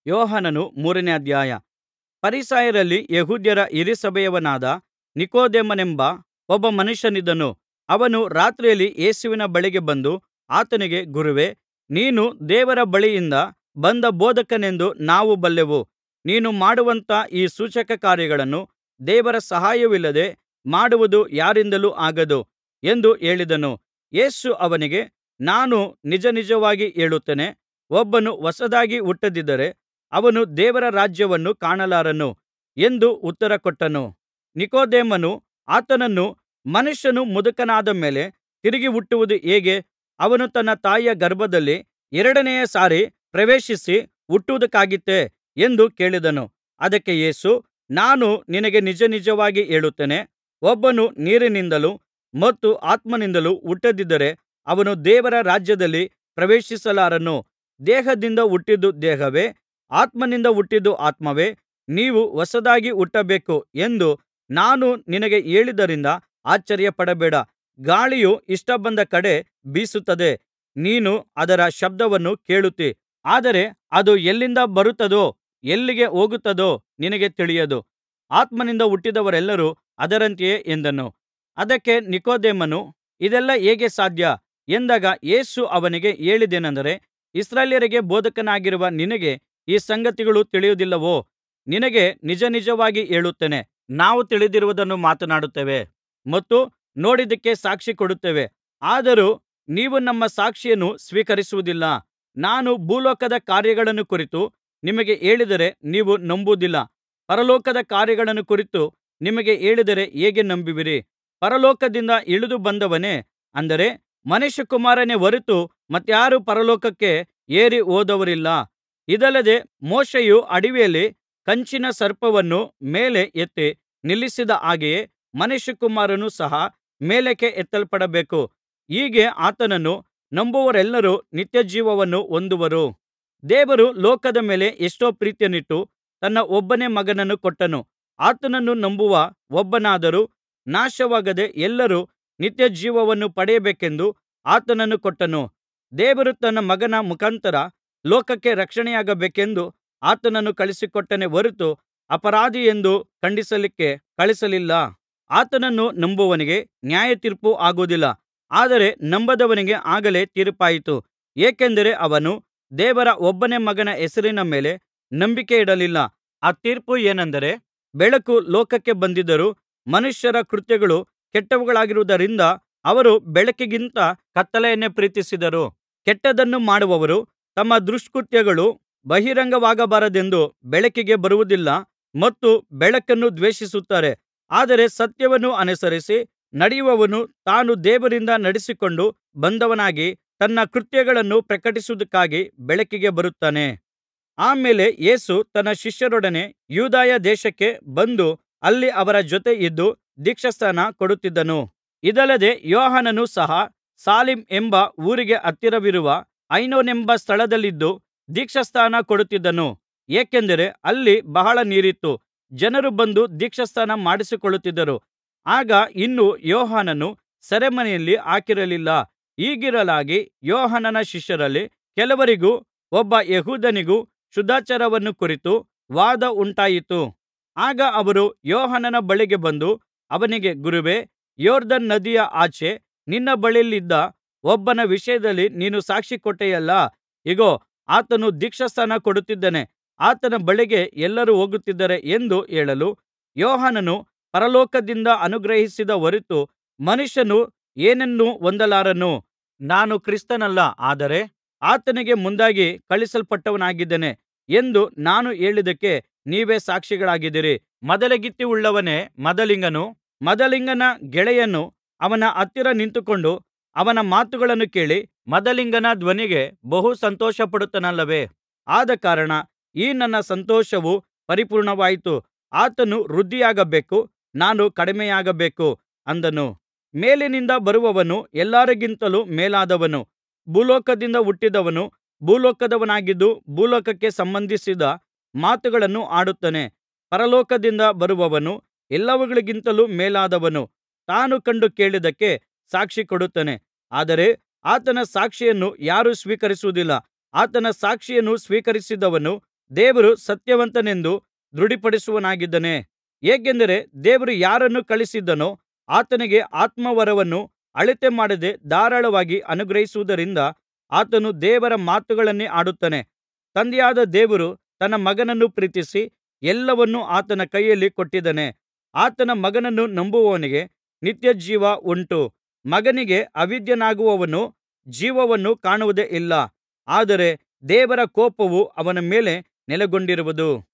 ಯೋಹಾನನು ಮೂರನೇ ಅಧ್ಯಾಯ ಫರಿಸಾಯರಲ್ಲಿ ಯೆಹೂದ್ಯರ ಹಿರೀಸಭೆಯವನಾದ ನಿಕೊದೇಮನೆಂಬ ಒಬ್ಬ ಮನುಷ್ಯನಿದ್ದನು ಅವನು ರಾತ್ರಿಯಲ್ಲಿ ಯೇಸುವಿನ ಬಳಿಗೆ ಬಂದು ಆತನಿಗೆ ಗುರುವೇ ನೀನು ದೇವರ ಬಳಿಯಿಂದ ಬಂದ ಬೋಧಕನೆಂದು ನಾವು ಬಲ್ಲೆವು ನೀನು ಮಾಡುವಂಥ ಈ ಸೂಚಕಕಾರ್ಯಗಳನ್ನು ದೇವರ ಸಹಾಯವಿಲ್ಲದೆ ಮಾಡುವುದು ಯಾರಿಂದಲೂ ಆಗದು ಎಂದು ಹೇಳಿದನು ಯೇಸು ಅವನಿಗೆ ನಾನು ನಿಜನಿಜವಾಗಿ ಹೇಳುತ್ತೇನೆ ಒಬ್ಬನು ಹೊಸದಾಗಿ ಹುಟ್ಟದಿದ್ದರೆ ಅವನು ದೇವರ ರಾಜ್ಯವನ್ನು ಕಾಣಲಾರನು ಎಂದು ಉತ್ತರಕೊಟ್ಟನು ನಿಕೊದೇಮನು ಆತನನ್ನು ಮನುಷ್ಯನು ಮುದುಕನಾದ ಮೇಲೆ ತಿರುಗಿ ಹುಟ್ಟುವುದು ಹೇಗೆ ಅವನು ತನ್ನ ತಾಯಿಯ ಗರ್ಭದಲ್ಲಿ ಎರಡನೆಯ ಸಾರಿ ಪ್ರವೇಶಿಸಿ ಹುಟ್ಟುವುದಕ್ಕಾದೀತೇ ಎಂದು ಕೇಳಿದನು ಅದಕ್ಕೆ ಯೇಸು ನಾನು ನಿನಗೆ ನಿಜನಿಜವಾಗಿ ಹೇಳುತ್ತೇನೆ ಒಬ್ಬನು ನೀರಿನಿಂದಲೂ ಮತ್ತು ಆತ್ಮನಿಂದಲೂ ಹುಟ್ಟದಿದ್ದರೆ ಅವನು ದೇವರ ರಾಜ್ಯದಲ್ಲಿ ಪ್ರವೇಶಿಸಲಾರನು ದೇಹದಿಂದ ಹುಟ್ಟಿದ್ದು ದೇಹವೇ ಆತ್ಮನಿಂದ ಹುಟ್ಟಿದ್ದು ಆತ್ಮವೇ ನೀವು ಹೊಸದಾಗಿ ಹುಟ್ಟಬೇಕು ಎಂದು ನಾನು ನಿನಗೆ ಹೇಳಿದ್ದರಿಂದ ಆಶ್ಚರ್ಯಪಡಬೇಡ ಗಾಳಿಯು ಇಷ್ಟ ಬಂದ ಕಡೆ ಬೀಸುತ್ತದೆ ನೀನು ಅದರ ಶಬ್ದವನ್ನು ಕೇಳುತ್ತೀ ಆದರೆ ಅದು ಎಲ್ಲಿಂದ ಬರುತ್ತದೋ ಎಲ್ಲಿಗೆ ಹೋಗುತ್ತದೋ ನಿನಗೆ ತಿಳಿಯದು ಆತ್ಮನಿಂದ ಹುಟ್ಟಿದವರೆಲ್ಲರೂ ಅದರಂತೆಯೇ ಎಂದನು ಅದಕ್ಕೆ ನಿಕೊದೇಮನು ಇದೆಲ್ಲಾ ಹೇಗೆ ಸಾಧ್ಯ ಎಂದಾಗ ಯೇಸು ಅವನಿಗೆ ಹೇಳಿದ್ದೇನಂದರೆ ಇಸ್ರಾಯೇಲ್ಯರಿಗೆ ಬೋಧಕನಾಗಿರುವ ನಿನಗೆ ಈ ಸಂಗತಿಗಳು ತಿಳಿಯುವುದಿಲ್ಲವೋ ನಿನಗೆ ನಿಜನಿಜವಾಗಿ ಹೇಳುತ್ತೇನೆ ನಾವು ತಿಳಿದಿರುವುದನ್ನು ಮಾತನಾಡುತ್ತೇವೆ ಮತ್ತು ನೋಡಿದ್ದಕ್ಕೆ ಸಾಕ್ಷಿ ಕೊಡುತ್ತೇವೆ ಆದರೂ ನೀವು ನಮ್ಮ ಸಾಕ್ಷಿಯನ್ನು ಸ್ವೀಕರಿಸುವುದಿಲ್ಲ ನಾನು ಭೂಲೋಕದ ಕಾರ್ಯಗಳನ್ನು ಕುರಿತು ನಿಮಗೆ ಹೇಳಿದರೆ ನೀವು ನಂಬುವುದಿಲ್ಲ ಪರಲೋಕದ ಕಾರ್ಯಗಳನ್ನು ಕುರಿತು ನಿಮಗೆ ಹೇಳಿದರೆ ಹೇಗೆ ನಂಬುವಿರಿ ಪರಲೋಕದಿಂದ ಇಳಿದು ಬಂದವನೇ ಅಂದರೆ ಮನುಷ್ಯಕುಮಾರನೇ ಹೊರತು ಮತ್ತಾರೂ ಪರಲೋಕಕ್ಕೆ ಏರಿ ಹೋದವರಿಲ್ಲ ಇದಲ್ಲದೆ ಮೋಶೆಯು ಅಡವಿಯಲ್ಲಿ ಕಂಚಿನ ಸರ್ಪವನ್ನು ಮೇಲೆ ಎತ್ತಿ ನಿಲ್ಲಿಸಿದ ಹಾಗೆಯೇ ಮನುಷ್ಯಕುಮಾರನು ಸಹ ಮೇಲಕ್ಕೆ ಎತ್ತಲ್ಪಡಬೇಕು ಹೀಗೆ ಆತನನ್ನು ನಂಬುವವರೆಲ್ಲರೂ ನಿತ್ಯಜೀವವನ್ನು ಹೊಂದುವರು ದೇವರು ಲೋಕದ ಮೇಲೆ ಎಷ್ಟೋ ಪ್ರೀತಿಯನ್ನಿಟ್ಟು ತನ್ನ ಒಬ್ಬನೇ ಮಗನನ್ನು ಕೊಟ್ಟನು ಆತನನ್ನು ನಂಬುವ ಒಬ್ಬನಾದರೂ ನಾಶವಾಗದೆ ಎಲ್ಲರೂ ನಿತ್ಯಜೀವವನ್ನು ಪಡೆಯಬೇಕೆಂದು ಆತನನ್ನು ಕೊಟ್ಟನು ದೇವರು ತನ್ನ ಮಗನ ಮುಖಾಂತರ ಲೋಕಕ್ಕೆ ರಕ್ಷಣೆಯಾಗಬೇಕೆಂದು ಆತನನ್ನು ಕಳುಹಿಸಿಕೊಟ್ಟನೇ ಹೊರತು ಅಪರಾಧಿಯೆಂದು ಖಂಡಿಸಲಿಕ್ಕೆ ಕಳುಹಿಸಲಿಲ್ಲ ಆತನನ್ನು ನಂಬುವವನಿಗೆ ನ್ಯಾಯತೀರ್ಪು ಆಗುವುದಿಲ್ಲ ಆದರೆ ನಂಬದವನಿಗೆ ಆಗಲೇ ತೀರ್ಪಾಯಿತು ಏಕೆಂದರೆ ಅವನು ದೇವರ ಒಬ್ಬನೇ ಮಗನ ಹೆಸರಿನ ಮೇಲೆ ನಂಬಿಕೆಯಿಡಲಿಲ್ಲ ಆ ತೀರ್ಪು ಏನೆಂದರೆ ಬೆಳಕು ಲೋಕಕ್ಕೆ ಬಂದಿದ್ದರೂ ಮನುಷ್ಯರ ಕೃತ್ಯಗಳು ಕೆಟ್ಟವುಗಳಾಗಿರುವುದರಿಂದ ಅವರು ಬೆಳಕಿಗಿಂತ ಕತ್ತಲೆಯನ್ನೇ ಪ್ರೀತಿಸಿದರು ಕೆಟ್ಟದ್ದನ್ನು ಮಾಡುವವರು ತಮ್ಮ ದುಷ್ಕೃತ್ಯಗಳು ಬಹಿರಂಗವಾಗಬಾರದೆಂದು ಬೆಳಕಿಗೆ ಬರುವುದಿಲ್ಲ ಮತ್ತು ಬೆಳಕನ್ನು ದ್ವೇಷಿಸುತ್ತಾರೆ ಆದರೆ ಸತ್ಯವನ್ನು ಅನುಸರಿಸಿ ನಡೆಯುವವನು ತಾನು ದೇವರಿಂದ ನಡೆಸಿಕೊಂಡು ಬಂದವನಾಗಿ ತನ್ನ ಕೃತ್ಯಗಳನ್ನು ಪ್ರಕಟಿಸುವುದಕ್ಕಾಗಿ ಬೆಳಕಿಗೆ ಬರುತ್ತಾನೆ ಆ ಮೇಲೆ ಯೇಸು ತನ್ನ ಶಿಷ್ಯರೊಡನೆ ಯೂದಾಯ ದೇಶಕ್ಕೆ ಬಂದು ಅಲ್ಲಿ ಅವರ ಜೊತೆ ಇದ್ದು ದೀಕ್ಷಾಸ್ನಾನ ಕೊಡುತ್ತಿದ್ದನು ಇದಲ್ಲದೆ ಯೋಹಾನನು ಸಹ ಸಾಲೀಮ್ ಎಂಬ ಊರಿಗೆ ಹತ್ತಿರವಿರುವ ಐನೋನೆಂಬ ಸ್ಥಳದಲ್ಲಿದ್ದು ದೀಕ್ಷಾಸ್ನಾನ ಕೊಡುತ್ತಿದ್ದನು ಏಕೆಂದರೆ ಅಲ್ಲಿ ಬಹಳ ನೀರಿತ್ತು ಜನರು ಬಂದು ದೀಕ್ಷಾಸ್ನಾನ ಮಾಡಿಸಿಕೊಳ್ಳುತ್ತಿದ್ದರು ಆಗ ಇನ್ನೂ ಯೋಹಾನನು ಸೆರೆಮನೆಯಲ್ಲಿ ಹಾಕಿರಲಿಲ್ಲ ಹೀಗಿರಲಾಗಿ ಯೋಹಾನನ ಶಿಷ್ಯರಲ್ಲಿ ಕೆಲವರಿಗೂ ಒಬ್ಬ ಯೆಹೂದ್ಯನಿಗೂ ಶುದ್ಧಾಚಾರವನ್ನು ಕುರಿತು ವಾದ ಉಂಟಾಯಿತು ಆಗ ಅವರು ಯೋಹಾನನ ಬಳಿಗೆ ಬಂದು ಅವನಿಗೆ ಗುರುವೇ ಯೊರ್ದನ್ ನದಿಯ ಆಚೆ ನಿನ್ನ ಬಳಿಯಲ್ಲಿದ್ದ ಒಬ್ಬನ ವಿಷಯದಲ್ಲಿ ನೀನು ಸಾಕ್ಷಿ ಕೊಟ್ಟೆಯಲ್ಲಾ ಇಗೋ ಆತನು ದೀಕ್ಷಾಸ್ನಾನ ಕೊಡುತ್ತಿದ್ದಾನೆ ಆತನ ಬಳಿಗೆ ಎಲ್ಲರೂ ಹೋಗುತ್ತಿದ್ದಾರೆ ಎಂದು ಹೇಳಲು ಯೋಹಾನನು ಪರಲೋಕದಿಂದ ಅನುಗ್ರಹಿಸಿದ ಹೊರತು ಮನುಷ್ಯನು ಏನನ್ನೂ ಹೊಂದಲಾರನು ನಾನು ಕ್ರಿಸ್ತನಲ್ಲ ಆದರೆ ಆತನಿಗೆ ಮುಂದಾಗಿ ಕಳುಹಿಸಲ್ಪಟ್ಟವನಾಗಿದ್ದೇನೆ ಎಂದು ನಾನು ಹೇಳಿದ್ದಕ್ಕೆ ನೀವೇ ಸಾಕ್ಷಿಗಳಾಗಿದ್ದೀರಿ ಮದಲಗಿತ್ತಿಯುಳ್ಳವನೇ ಮದಲಿಂಗನು ಮದಲಿಂಗನ ಗೆಳೆಯನು ಅವನ ಹತ್ತಿರ ನಿಂತುಕೊಂಡು ಅವನ ಮಾತುಗಳನ್ನು ಕೇಳಿ ಮದಲಿಂಗನ ಧ್ವನಿಗೆ ಬಹು ಸಂತೋಷಪಡುತ್ತಾನಲ್ಲವೇ ಆದಕಾರಣ ಈ ನನ್ನ ಸಂತೋಷವು ಪರಿಪೂರ್ಣವಾಯಿತು ಆತನು ವೃದ್ಧಿಯಾಗಬೇಕು ನಾನು ಕಡಿಮೆಯಾಗಬೇಕು ಅಂದನು ಮೇಲಿನಿಂದ ಬರುವವನು ಎಲ್ಲರಿಗಿಂತಲೂ ಮೇಲಾದವನು ಭೂಲೋಕದಿಂದ ಹುಟ್ಟಿದವನು ಭೂಲೋಕದವನಾಗಿದ್ದು ಭೂಲೋಕಕ್ಕೆ ಸಂಬಂಧಿಸಿದ ಮಾತುಗಳನ್ನು ಆಡುತ್ತಾನೆ ಪರಲೋಕದಿಂದ ಬರುವವನು ಎಲ್ಲವುಗಳಿಗಿಂತಲೂ ಮೇಲಾದವನು ತಾನು ಕಂಡು ಕೇಳಿದ್ದಕ್ಕೆ ಸಾಕ್ಷಿ ಕೊಡುತ್ತಾನೆ ಆದರೆ ಆತನ ಸಾಕ್ಷಿಯನ್ನು ಯಾರೂ ಸ್ವೀಕರಿಸುವುದಿಲ್ಲ ಆತನ ಸಾಕ್ಷಿಯನ್ನು ಸ್ವೀಕರಿಸಿದವನು ದೇವರು ಸತ್ಯವಂತನೆಂದು ದೃಢಪಡಿಸುವವನಾಗಿದ್ದಾನೆ ಹೇಗೆಂದರೆ ದೇವರು ಯಾರನ್ನು ಕಳುಹಿಸಿದ್ದಾನೋ ಆತನಿಗೆ ಆತ್ಮವರವನ್ನು ಅಳತೆಮಾಡದೆ ಧಾರಾಳವಾಗಿ ಅನುಗ್ರಹಿಸುವುದರಿಂದ ಆತನು ದೇವರ ಮಾತುಗಳನ್ನೇ ಆಡುತ್ತಾನೆ ತಂದೆಯಾದ ದೇವರು ತನ್ನ ಮಗನನ್ನು ಪ್ರೀತಿಸಿ ಎಲ್ಲವನ್ನೂ ಆತನ ಕೈಯಲ್ಲಿ ಕೊಟ್ಟಿದ್ದಾನೆ ಆತನ ಮಗನನ್ನು ನಂಬುವವನಿಗೆ ನಿತ್ಯಜೀವ ಉಂಟು ಮಗನಿಗೆ ಅವಿಧೇಯನಾಗುವವನು ಜೀವವನ್ನು ಕಾಣುವುದೇ ಇಲ್ಲ ಆದರೆ ದೇವರ ಕೋಪವು ಅವನ ಮೇಲೆ ನೆಲೆಗೊಂಡಿರುವುದು